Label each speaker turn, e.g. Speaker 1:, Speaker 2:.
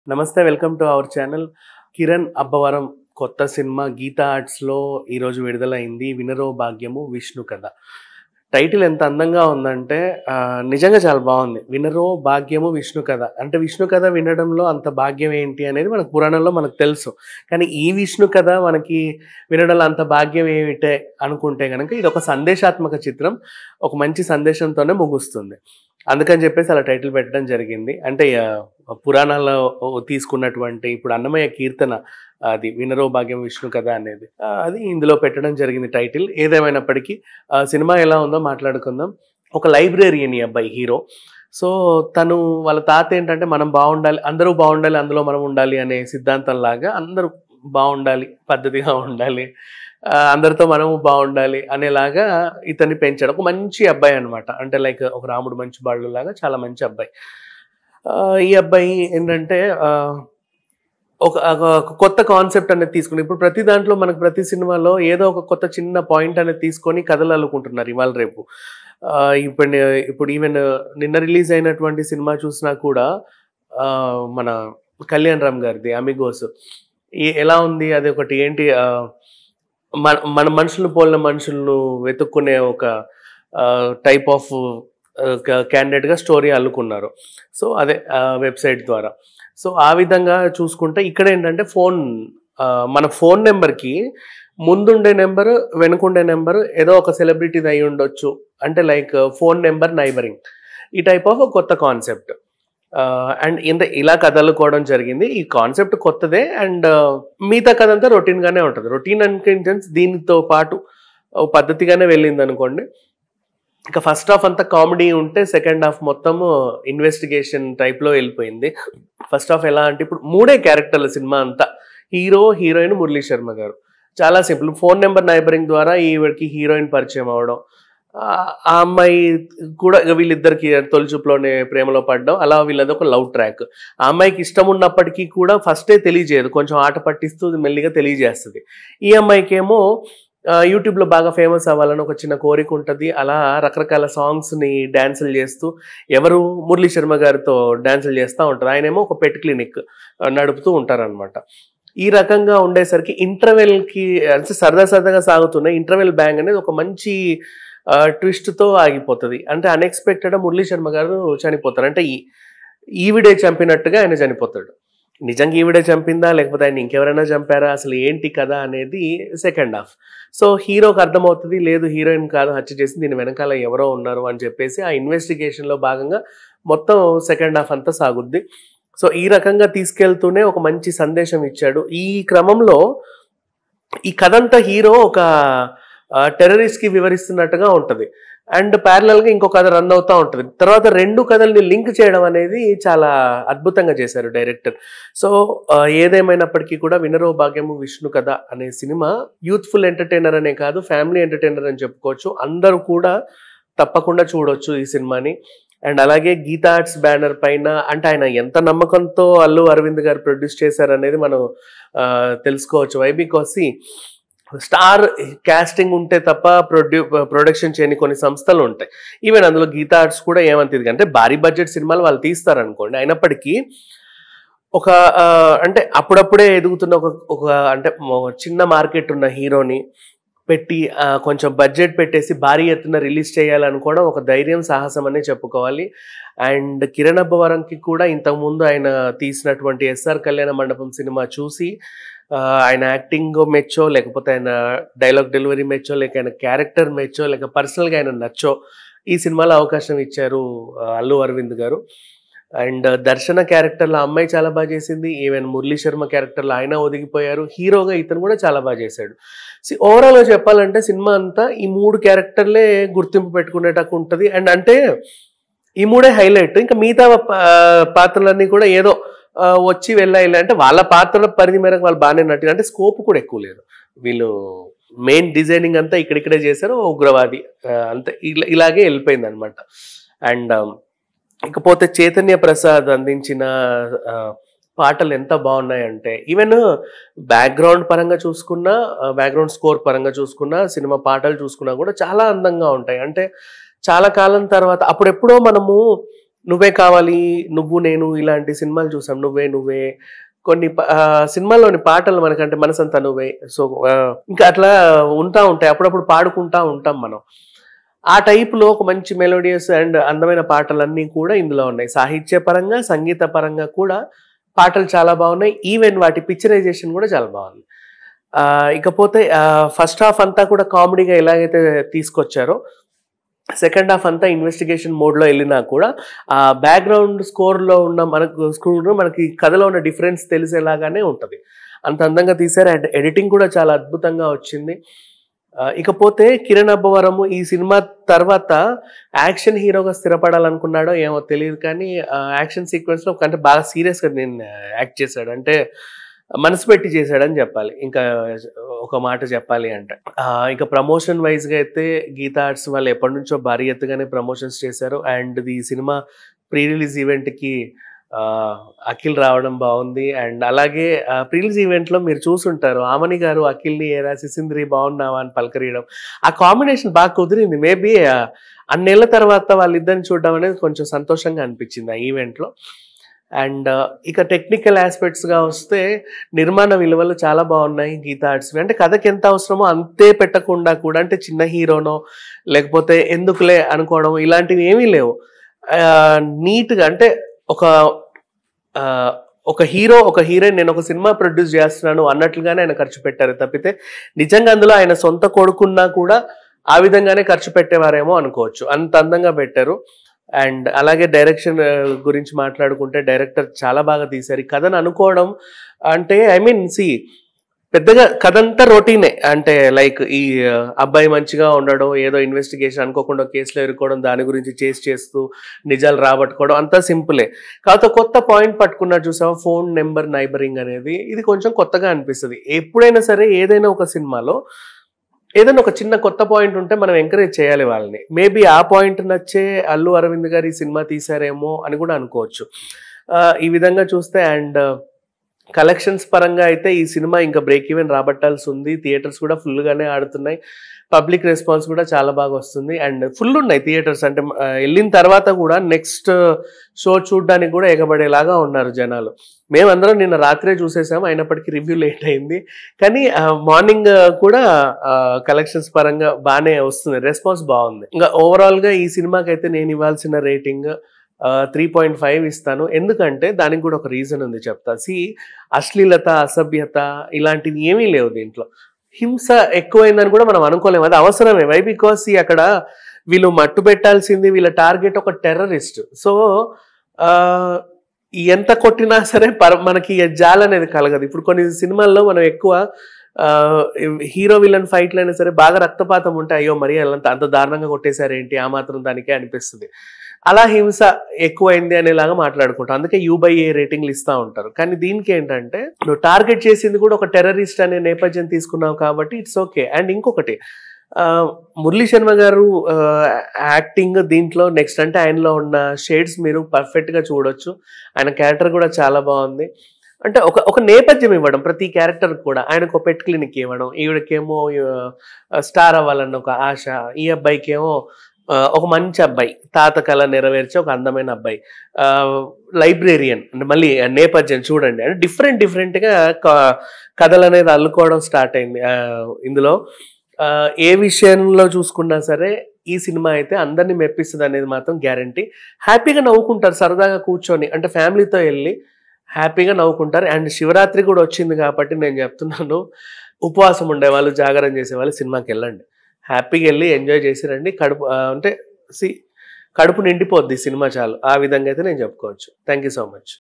Speaker 1: నమస్తే welcome to our channel Kiran Abbavaram కొత్త సినిమా గీతా ఆర్ట్స్లో ఈరోజు విడుదలైంది వినరో భాగ్యము విష్ణు కథ టైటిల్ ఎంత అందంగా ఉందంటే ఆ, నిజంగా చాలా బాగుంది వినరో భాగ్యము విష్ణు కథ అంటే విష్ణు కథ వినడంలో అంత భాగ్యం ఏంటి అనేది మనకు పురాణంలో మనకు తెలుసు కానీ ఈ విష్ణు కథ మనకి వినడంలో అంత భాగ్యం ఏమిటే అనుకుంటే కనుక ఇది ఒక సందేశాత్మక చిత్రం ఒక మంచి సందేశంతోనే ముగుస్తుంది అందుకని చెప్పేసి అలా టైటిల్ పెట్టడం జరిగింది అంటే ఆ, పురాణాల్లో తీసుకున్నటువంటి ఇప్పుడు అన్నమయ్య కీర్తన అది వినరో భాగ్యం విష్ణు కథ అనేది ఆ, అది ఇందులో పెట్టడం జరిగింది టైటిల్ ఏదేమైనప్పటికీ ఆ, సినిమా ఎలా ఉందో మాట్లాడుకుందాం ఒక లైబ్రేరియన్ ఈ అబ్బాయి హీరో సో తను వాళ్ళ తాత ఏంటంటే మనం బాగుండాలి అందరూ బాగుండాలి అందులో మనం ఉండాలి అనే సిద్ధాంతం లాగా అందరూ బాగుండాలి పద్ధతిగా ఉండాలి ఆ, అందరితో మనము బాగుండాలి అనేలాగా ఇతన్ని పెంచాడు ఒక మంచి అబ్బాయి అనమాట అంటే లైక్ ఒక రాముడు మంచి బాళ్ళు లాగా చాలా మంచి అబ్బాయి ఆ, ఈ అబ్బాయి ఏంటంటే ఆ, ఒక ఒక కొత్త కాన్సెప్ట్ అనేది తీసుకుని ఇప్పుడు ప్రతి దాంట్లో మనకు ప్రతి సినిమాలో ఏదో ఒక కొత్త చిన్న పాయింట్ అనేది తీసుకొని కథలు అల్లుకుంటున్నారు ఇవాళ రేపు ఆ, ఇప్పుడు ఇప్పుడు ఈవెన్ నిన్న రిలీజ్ అయినటువంటి సినిమా చూసినా కూడా ఆ, మన కళ్యాణ్ రామ్ గారిది అమిగోస్ ఈ- ఎలా ఉంది అది ఒకటి ఏంటి ఆ, మన మన మనుషులను పోలిన మనుషులను వెతుక్కునే ఒక టైప్ ఆఫ్ క్యాండిడేట్గా స్టోరీ అల్లుకున్నారు సో అదే వెబ్సైట్ ద్వారా సో ఆ విధంగా చూసుకుంటే ఇక్కడ ఏంటంటే ఫోన్ ఆ, మన ఫోన్ నెంబర్కి ముందుండే నెంబర్ వెనుకుండే నెంబర్ ఏదో ఒక సెలబ్రిటీది అయి ఉండొచ్చు అంటే లైక్ ఫోన్ నెంబర్ నైబరింగ్ ఈ టైప్ ఆఫ్ కొత్త కాన్సెప్ట్ అండ్ ఇంత ఇలా కథలుకోవడం జరిగింది ఈ కాన్సెప్ట్ కొత్తదే అండ్ మిగతా కథ అంతా రొటీన్గానే ఉంటుంది రొటీన్ అనుకుంటెన్స్ దీనితో పాటు ఓ పద్ధతిగానే వెళ్ళింది అనుకోండి ఇక ఫస్ట్ హాఫ్ అంతా కామెడీ ఉంటే సెకండ్ హాఫ్ మొత్తము ఇన్వెస్టిగేషన్ టైప్లో వెళ్ళిపోయింది ఫస్ట్ హాఫ్ ఎలా అంటే ఇప్పుడు మూడే క్యారెక్టర్ల సినిమా అంతా హీరో హీరోయిన్ మురళీ శర్మ గారు చాలా సింపుల్ ఫోన్ నెంబర్ నైబరింగ్ ద్వారా ఈవిడికి హీరోయిన్ పరిచయం అవడం ఆ ఆ అమ్మాయి కూడా ఇక వీళ్ళిద్దరికి తొలి చూపులోనే ప్రేమలో పడడం అలా వీళ్ళది ఒక లవ్ ట్రాక్ ఆ అమ్మాయికి ఇష్టం ఉన్నప్పటికీ కూడా ఫస్టే తెలియజేయదు కొంచెం ఆట పట్టిస్తూ మెల్లిగా తెలియజేస్తుంది ఈ అమ్మాయికి ఏమో యూట్యూబ్లో బాగా ఫేమస్ అవ్వాలని ఒక చిన్న కోరిక ఉంటుంది అలా రకరకాల సాంగ్స్ని డ్యాన్సులు చేస్తూ ఎవరు మురళీ శర్మ గారితో డ్యాన్సులు చేస్తూ ఉంటారు ఆయనేమో ఒక పెట్ క్లినిక్ నడుపుతూ ఉంటారనమాట ఈ రకంగా ఉండేసరికి ఇంటర్వెల్కి అంటే సరదా సరదాగా సాగుతున్న ఇంటర్వెల్ బ్యాంగ్ అనేది ఒక మంచి ట్విస్ట్తో ఆగిపోతుంది అంటే అన్ఎక్స్పెక్టెడ్ మురళీ శర్మ గారు చనిపోతారు అంటే ఈ ఈవిడే చంపినట్టుగా ఆయన చనిపోతాడు నిజంగా ఈవిడే చంపిందా లేకపోతే ఆయన ఇంకెవరైనా చంపారా అసలు ఏంటి కదా అనేది సెకండ్ హాఫ్ సో హీరోకి అర్థమవుతుంది లేదు హీరోయిన్ కాదు హత్య చేసి దీని వెనకాల ఎవరో ఉన్నారు అని చెప్పేసి ఆ ఇన్వెస్టిగేషన్లో భాగంగా మొత్తం సెకండ్ హాఫ్ అంతా సాగుద్ది సో ఈ రకంగా తీసుకెళ్తూనే ఒక మంచి సందేశం ఇచ్చాడు ఈ క్రమంలో ఈ కథ అంతా హీరో ఒక టెర్రరిస్ట్కి వివరిస్తున్నట్టుగా ఉంటుంది అండ్ ప్యారలల్గా ఇంకో కథ రన్ అవుతూ ఉంటుంది తర్వాత రెండు కథల్ని లింక్ చేయడం అనేది చాలా అద్భుతంగా చేశారు డైరెక్టర్ సో ఆ, ఏదేమైనప్పటికీ కూడా వినరో భాగ్యము విష్ణు కథ అనే సినిమా యూత్ఫుల్ ఎంటర్టైనర్ అనే కాదు ఫ్యామిలీ ఎంటర్టైనర్ అని చెప్పుకోవచ్చు అందరూ కూడా తప్పకుండా చూడొచ్చు ఈ సినిమాని అండ్ అలాగే గీతా ఆర్ట్స్ బ్యానర్ పైన అంటే ఆయన ఎంత నమ్మకంతో అల్లు అరవింద్ గారు ప్రొడ్యూస్ చేశారనేది మనం ఆ, తెలుసుకోవచ్చు వై బికాస్ స్టార్ కాస్టింగ్ ఉంటే తప్ప ప్రొడ్యూ ప్రొడక్షన్ చేయని కొన్ని సంస్థలు ఉంటాయి ఈవెన్ అందులో గీతా ఆర్ట్స్ కూడా ఏమంతది అంటే భారీ బడ్జెట్ సినిమాలు వాళ్ళు తీస్తారనుకోండి అయినప్పటికీ ఒక ఆ, అంటే అప్పుడప్పుడే ఎదుగుతున్న ఒక ఒక అంటే మొ- చిన్న మార్కెట్ ఉన్న హీరోని పెట్టి ఆ, కొంచెం బడ్జెట్ పెట్టేసి భారీ ఎత్తున రిలీజ్ చేయాలనుకోవడం ఒక ధైర్యం సాహసం అనే చెప్పుకోవాలి అండ్ కిరణ్ అబ్బవరంకి కూడా ఇంతకుముందు ఆయన తీసినటువంటి ఎస్ఆర్ కళ్యాణ మండపం సినిమా చూసి ఆ, ఆయన యాక్టింగ్ మెచ్చో లేకపోతే ఆయన డైలాగ్ డెలివరీ మెచ్చో లేక ఆయన క్యారెక్టర్ మెచ్చో లేక పర్సనల్గా ఆయన నచ్చో ఈ సినిమాలో అవకాశం ఇచ్చారు ఆ, అల్లు అరవింద్ గారు అండ్ దర్శన క్యారెక్టర్లో అమ్మాయి చాలా బాగా చేసింది ఈవెన్ మురళీ శర్మ క్యారెక్టర్లో ఆయన ఒదిగిపోయారు హీరోగా ఇతను కూడా చాలా బాగా చేశాడు ఓవరాల్గా చెప్పాలంటే సినిమా అంతా ఈ మూడు క్యారెక్టర్లే గుర్తింపు పెట్టుకునేటట్టు ఉంటుంది అండ్ అంటే ఈ మూడే హైలైట్ ఇంకా మిగతా పా- పాత్రలన్నీ కూడా ఏదో ఆ, వచ్చి వెళ్ళాలి అంటే వాళ్ళ పాత్రల పరిధి మేరకు వాళ్ళు బాగానే నటి అంటే స్కోప్ కూడా ఎక్కువ లేదు వీళ్ళు మెయిన్ డిజైనింగ్ అంతా ఇక్కడిక్కడే చేశారు ఓ ఉగ్రవాది ఆ, అంతే ఇలా ఇలాగే వెళ్ళిపోయింది అనమాట అండ్ ఇకపోతే చైతన్య ప్రసాద్ అందించిన ఆ, పాటలు ఎంత బాగున్నాయంటే ఈవెన్ బ్యాక్గ్రౌండ్ పరంగా చూసుకున్నా బ్యాక్గ్రౌండ్ స్కోర్ పరంగా చూసుకున్నా సినిమా పాటలు చూసుకున్నా కూడా చాలా అందంగా ఉంటాయి అంటే చాలా కాలం తర్వాత అప్పుడెప్పుడో మనము నువ్వే కావాలి నువ్వు నేను ఇలాంటి సినిమాలు చూసాం నువ్వే నువ్వే కొన్ని ప- ఆ, సినిమాల్లోని పాటలు మనకంటే మనసంతా నువ్వే సో ఆ, ఇంకా అట్లా ఉంటా ఉంటాయి అప్పుడప్పుడు పాడుకుంటా ఉంటాం మనం ఆ టైప్లో ఒక మంచి మెలోడియస్ అండ్ అందమైన పాటలన్నీ కూడా ఇందులో ఉన్నాయి సాహిత్య పరంగా సంగీత పరంగా కూడా పాటలు చాలా బాగున్నాయి ఈవెన్ వాటి పిక్చరైజేషన్ కూడా చాలా బాగుంది ఆ, ఇకపోతే ఫస్ట్ హాఫ్ అంతా కూడా కామెడీగా ఎలాగైతే తీసుకొచ్చారో సెకండ్ హాఫ్ అంతా ఇన్వెస్టిగేషన్ మోడ్లో వెళ్ళినా కూడా ఆ బ్యాక్గ్రౌండ్ స్కోర్లో ఉన్న మనకు స్కోర్ మనకి కథలో ఉన్న డిఫరెన్స్ తెలిసేలాగానే ఉంటుంది అంత అందంగా తీశారు అండ్ ఎడిటింగ్ కూడా చాలా అద్భుతంగా వచ్చింది ఆ, ఇకపోతే కిరణ్ అబ్బవరము ఈ సినిమా తర్వాత యాక్షన్ హీరోగా స్థిరపడాలనుకున్నాడో ఏమో తెలియదు కానీ యాక్షన్ సీక్వెన్స్ లో అంటే బాగా సీరియస్ గా నేను యాక్ట్ చేశాడు అంటే మనసు పెట్టి చేశాడని చెప్పాలి ఇంకా ఒక మాట చెప్పాలి అంటే ఆ, ఇక ప్రమోషన్ వైజ్ గా అయితే గీతా ఆర్ట్స్ వాళ్ళు ఎప్పటి నుంచో భారీ ఎత్తుగానే ప్రమోషన్స్ చేశారు అండ్ ఈ సినిమా ప్రీ రిలీజ్ ఈవెంట్ కి ఆ, అఖిల్ రావడం బాగుంది అండ్ అలాగే ప్రీ రిలీజ్ ఈవెంట్ లో మీరు చూసుంటారు ఆమని గారు అఖిల్ ని ఏరా సిసింద్రి బాగున్నావా అని పలకరియడం ఆ కాంబినేషన్ బాగా కుదిరింది మేబీ అన్నేళ్ల తర్వాత వాళ్ళిద్దరిని చూడడం అనేది కొంచెం సంతోషంగా అనిపించింది ఆ ఈవెంట్లో అండ్ ఇక టెక్నికల్ ఆస్పెక్ట్స్గా వస్తే నిర్మాణ విలువలు చాలా బాగున్నాయి గీతా ఆర్ట్స్ అంటే కథకి ఎంత అవసరమో అంతే పెట్టకుండా కూడా అంటే చిన్న హీరోనో లేకపోతే ఎందుకులే అనుకోవడం ఇలాంటివి ఏమీ లేవు నీట్గా అంటే ఒక ఆ, ఒక హీరో ఒక హీరోయిన్ నేను ఒక సినిమా ప్రొడ్యూస్ చేస్తున్నాను అన్నట్లుగానే ఆయన ఖర్చు పెట్టారు తప్పితే నిజంగా అందులో ఆయన సొంత కొడుకున్నా కూడా ఆ విధంగానే ఖర్చు పెట్టేవారేమో అనుకోవచ్చు అంత అందంగా పెట్టారు అండ్ అలాగే డైరెక్షన్ గురించి మాట్లాడుకుంటే డైరెక్టర్ చాలా బాగా తీశారు ఈ కథను అనుకోవడం అంటే ఐ మీన్ సి పెద్దగా కథ అంతా రొటీనే అంటే లైక్ ఈ ఆ, అబ్బాయి మంచిగా ఉండడం ఏదో ఇన్వెస్టిగేషన్ అనుకోకుండా కేసులో ఇరుక్కోవడం దాని గురించి చేసి చేస్తూ నిజాలు రాబట్టుకోవడం అంతా సింపులే కాకపోతే కొత్త పాయింట్ పట్టుకున్నారు చూసావా ఫోన్ నెంబర్ నైబరింగ్ అనేది ఇది కొంచెం కొత్తగా అనిపిస్తుంది ఎప్పుడైనా సరే ఏదైనా ఒక సినిమాలో ఏదైనా ఒక చిన్న కొత్త పాయింట్ ఉంటే మనం ఎంకరేజ్ చేయాలి వాళ్ళని మేబీ ఆ పాయింట్ నచ్చే అల్లు అరవింద్ గారు ఈ సినిమా తీశారేమో అని కూడా అనుకోవచ్చు ఆ, ఈ విధంగా చూస్తే అండ్ కలెక్షన్స్ పరంగా అయితే ఈ సినిమా ఇంకా బ్రేక్ ఈవెన్ రాబట్టాల్సి ఉంది థియేటర్స్ కూడా ఫుల్గానే ఆడుతున్నాయి పబ్లిక్ రెస్పాన్స్ కూడా చాలా బాగా వస్తుంది అండ్ ఫుల్ ఉన్నాయి థియేటర్స్ అంటే ఆ, వెళ్ళిన తర్వాత కూడా నెక్స్ట్ షో చూడడానికి కూడా ఎగబడేలాగా ఉన్నారు జనాలు మేమందరం నిన్న రాత్రే చూసేసాం అయినప్పటికీ రివ్యూ లేట్ అయింది కానీ మార్నింగ్ కూడా కలెక్షన్స్ పరంగా బాగానే వస్తుంది రెస్పాన్స్ బాగుంది ఇంకా ఓవరాల్ గా ఈ సినిమాకి అయితే నేను ఇవ్వాల్సిన రేటింగ్ త్రీ పాయింట్ ఫైవ్ ఇస్తాను ఎందుకంటే దానికి కూడా ఒక రీజన్ ఉంది చెప్తా సి అశ్లీలత అసభ్యత ఇలాంటివి ఏమీ లేవు దీంట్లో హింస ఎక్కువైందని కూడా మనం అనుకోలేము అది అవసరమే వై బికాస్ అక్కడ వీళ్ళు మట్టు పెట్టాల్సింది వీళ్ళ టార్గెట్ ఒక టెర్రరిస్ట్ సో ఎంత కొట్టినా సరే పర మనకి జాల్ అనేది కలగదు ఇప్పుడు కొన్ని సినిమాల్లో మనం ఎక్కువ హీరో విలన్ ఫైట్లు అయినా సరే బాగా రక్తపాతం ఉంటే అయ్యో మరి అంత అంత దారుణంగా కొట్టేశారేంటి ఆ మాత్రం దానికే అనిపిస్తుంది అలా హింస ఎక్కువైంది అనేలాగా మాట్లాడుకుంటాం అందుకే యూ బై ఏ రేటింగ్లు ఇస్తూ ఉంటారు కానీ దీనికి ఏంటంటే నువ్వు టార్గెట్ చేసింది కూడా ఒక టెర్రరిస్ట్ అనే నేపథ్యం తీసుకున్నావు కాబట్టి ఇట్స్ ఓకే అండ్ ఇంకొకటి ఆ, మురళీ శర్మ గారు యాక్టింగ్ దీంట్లో నెక్స్ట్ అంటే ఆయనలో ఉన్న షేడ్స్ మీరు పర్ఫెక్ట్ గా చూడొచ్చు ఆయన క్యారెక్టర్ కూడా చాలా బాగుంది అంటే ఒక ఒక నేపథ్యం ఇవ్వడం ప్రతి క్యారెక్టర్ కూడా ఆయనకు ఒక పెట్ క్లినిక్ ఇవ్వడం ఈవిడకేమో స్టార్ అవ్వాలన్న ఒక ఆశ ఈ అబ్బాయికేమో ఆ, ఒక మంచి అబ్బాయి తాత కళ నెరవేర్చే ఒక అందమైన అబ్బాయి లైబ్రేరియన్ అంటే మళ్ళీ ఆ నేపథ్యం చూడండి అంటే డిఫరెంట్ డిఫరెంట్గా కథలు అనేది అల్లుకోవడం స్టార్ట్ అయింది ఆ, ఇందులో ఆ, ఏ విషయంలో చూసుకున్నా సరే ఈ సినిమా అయితే అందరినీ మెప్పిస్తుంది అనేది మాత్రం గ్యారంటీ హ్యాపీగా నవ్వుకుంటారు సరదాగా కూర్చొని అంటే ఫ్యామిలీతో వెళ్ళి హ్యాపీగా నవ్వుకుంటారు అండ్ శివరాత్రి కూడా వచ్చింది కాబట్టి నేను చెప్తున్నాను ఉపవాసం ఉండేవాళ్ళు జాగరణ చేసేవాళ్ళు సినిమాకి వెళ్ళండి హ్యాపీగా వెళ్ళి ఎంజాయ్ చేసి రండి కడుపు ఆ, అంటే సి కడుపు నిండిపోద్ది సినిమా చాలు ఆ విధంగా అయితే నేను చెప్పుకోవచ్చు థ్యాంక్ యూ సో మచ్